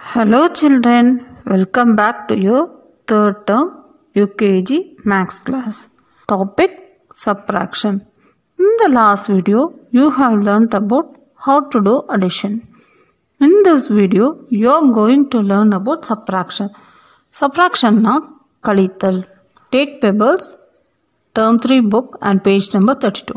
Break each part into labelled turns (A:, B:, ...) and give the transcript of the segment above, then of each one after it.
A: Hello children, welcome back to your third term UKG Max class. Topic Subtraction. In the last video, you have learnt about how to do addition. In this video, you are going to learn about subtraction. Subtraction na கழித்தல். Take pebbles, term 3 book and page number 32.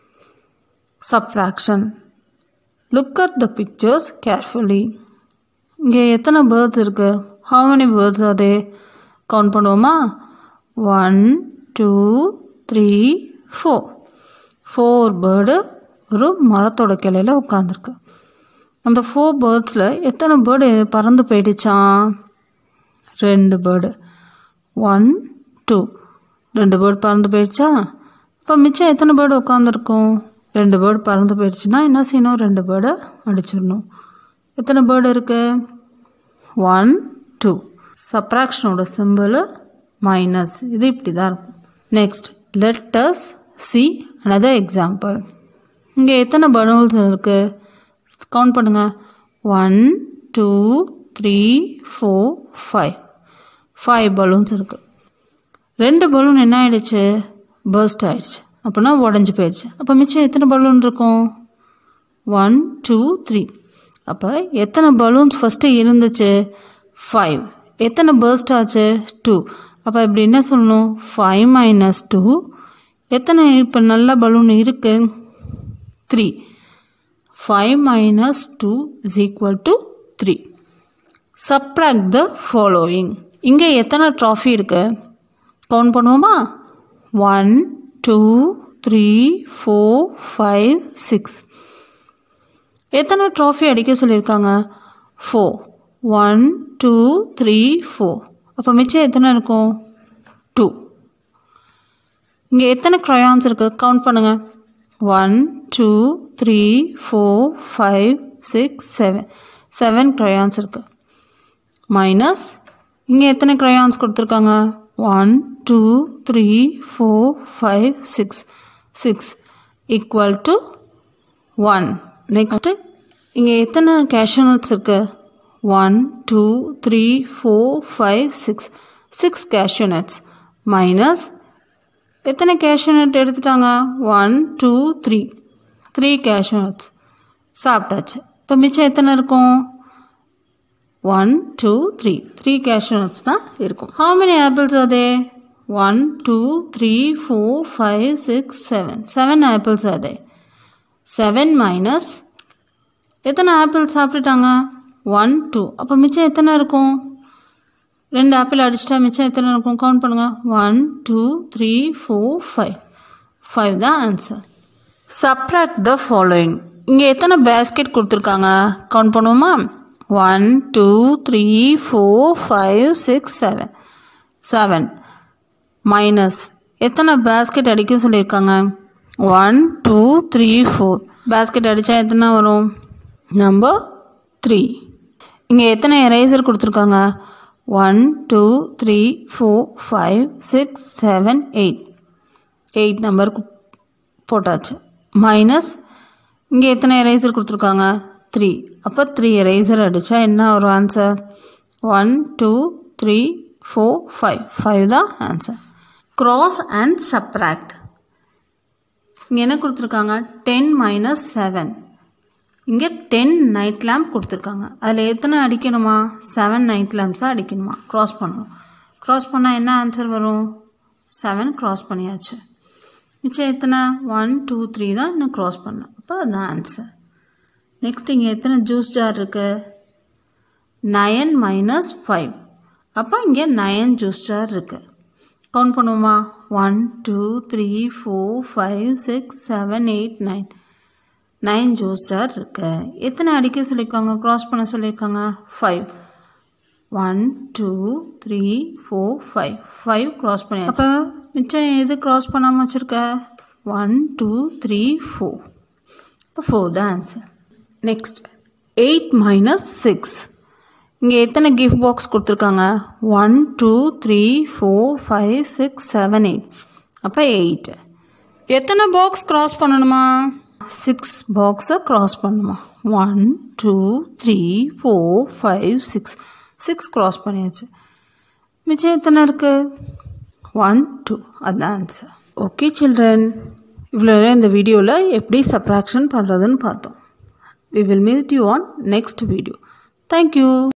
A: Subtraction. Look at the pictures carefully. இங்கே எத்தனை birds இருக்கு how many birds அதே count பண்ணுவோமா one two three four four bird ஒரு மரத்தோட கிளையில உட்காந்துருக்கு அந்த ஃபோர் பேர்ட்ஸில் எத்தனை பேர்டு பறந்து போயிடுச்சான் ரெண்டு பேர்டு ஒன் டூ ரெண்டு பேர்டு பறந்து போயிடுச்சா இப்போ மிச்சம் எத்தனை பேர்டு உட்காந்துருக்கும் ரெண்டு பேர்டு பறந்து போயிடுச்சுன்னா என்ன செய்யணும் ரெண்டு பேர்டை அடிச்சிடணும் எத்தனை பேர்டு இருக்கு ஒன் டூ சப்ராக்ஷனோட சிம்பிள் மைனஸ் இது இப்படி தான் இருக்கும் next let's see another example இங்கே எத்தனை பலூன்ஸ் இருக்கு கவுண்ட் பண்ணுங்க one two three four five five balloons இருக்கு ரெண்டு பலூன் என்ன ஆயிடுச்சு பர்ஸ்ட் ஆயிடுச்சு அப்படின்னா உடஞ்சி போயிடுச்சு அப்போ மிச்சம் எத்தனை பலூன் இருக்கும் ஒன் டூ த்ரீ அப்போ எத்தனை பலூன்ஸ் ஃபஸ்ட்டு இருந்துச்சு ஃபைவ் எத்தனை பர்ஸ்ட் ஆச்சு டூ அப்போ இப்படி என்ன சொல்லணும் ஃபைவ் மைனஸ் டூ எத்தனை இப்போ நல்ல பலூன் இருக்கு three five minus two is equal to three subtract the following இங்கே எத்தனை ட்ராஃபி இருக்கு கவுண்ட் பண்ணுவோமா one two three four five six எத்தனை ட்ராஃபி அடிக்க சொல்லியிருக்காங்க four one two three four அப்போ மிச்சம் எத்தனை இருக்கும் டூ இங்கே எத்தனை க்ரையான்ஸ் இருக்குது கவுண்ட் பண்ணுங்கள் one two three four five six seven seven crayons இருக்குது மைனஸ் இங்கே எத்தனை க்ரையான்ஸ் கொடுத்துருக்காங்க one two three four five six six equal to one next இங்கே எத்தனை கேஷ்யூ நட்ஸ் இருக்கு one two three four five six six cashew nuts minus எத்தனை cashew nut எடுத்துட்டாங்க one two three three cashew nuts சாப்பிட்டாச்சு இப்போ மிச்சம் எத்தனை இருக்கும் one two three three cashew nuts தான் இருக்கும் ஹவு மெனி ஆப்பிள்ஸ் அதே one two three four five six seven seven apples அதே செவன் மைனஸ் எத்தனை ஆப்பிள் சாப்பிட்டுட்டாங்க ஒன் டூ அப்போ மிச்சம் எத்தனை இருக்கும் ரெண்டு ஆப்பிள் அடிச்சிட்டா மிச்சம் எத்தனை இருக்கும் கவுண்ட் பண்ணுங்கள் one two three four five five தான் ஆன்சர் சப்ராக்ட் த ஃபாலோயிங் இங்கே எத்தனை பேஸ்கெட் கொடுத்துருக்காங்க கவுண்ட் பண்ணுவோமா one two three four five six seven seven minus எத்தனை பேஸ்கெட் அடிக்க சொல்லியிருக்காங்க one two three four basket அடித்தா எத்தனை வரும் நம்பர் த்ரீ இங்கே எத்தனை எரேசர் கொடுத்துருக்காங்க one two three four five six seven eight eight நம்பருக்கு போட்டாச்சு மைனஸ் இங்கே எத்தனை எரேசர் கொடுத்துருக்காங்க த்ரீ அப்போ த்ரீ எரேசர் அடித்தா என்ன வரும் answer one two three four five five தான் ஆன்சர் க்ராஸ் அண்ட் சப்ராக்ட் இங்கே என்ன கொடுத்துருக்காங்க டென் மைனஸ் செவன் இங்கே டென் நைட் லேம்ப் கொடுத்துருக்காங்க அதில் எத்தனை அடிக்கணுமா செவன் நைட் லேம்ப்ஸாக அடிக்கணுமா க்ராஸ் பண்ணணும் க்ராஸ் பண்ணால் என்ன ஆன்சர் வரும் செவன் க்ராஸ் பண்ணியாச்சு மிச்சம் எத்தனை ஒன் டூ த்ரீ தான் இன்னும் க்ராஸ் பண்ணேன் அப்போ அதுதான் ஆன்சர் நெக்ஸ்ட் இங்கே எத்தனை ஜூஸ் ஜார் இருக்குது நயன் மைனஸ் ஃபைவ் அப்போ இங்கே நயன் ஜூஸ் ஜார் இருக்குது கவுண்ட் பண்ணுவோமா one two three four five six seven eight nine nine juice jar இருக்கு எத்தனை அடிக்க சொல்லியிருக்காங்க க்ராஸ் பண்ண சொல்லியிருக்காங்க five one two three four five five cross பண்ணி அப்போ மிச்சம் எது க்ராஸ் பண்ணாமல் வச்சுருக்க ஒன் டூ த்ரீ ஃபோர் இப்போ ஃபோர் தான் answer next eight minus six இங்கே எத்தனை கிஃப்ட் பாக்ஸ் கொடுத்துருக்காங்க one two three four five six seven eight அப்போ எயிட் எத்தனை பாக்ஸ் க்ராஸ் பண்ணணுமா சிக்ஸ் பாக்ஸை க்ராஸ் பண்ணுமா one two three four five six six cross பண்ணியாச்சு மிச்சம் எத்தனை இருக்குது ஒன் டூ அதுதான் ஆன்சர் ஓகே சில்ட்ரன் இவ்வளோ நேரம் இந்த வீடியோவில் எப்படி சப்ராக்ஷன் பண்ணுறதுன்னு பார்த்தோம் we will meet you on next video thank you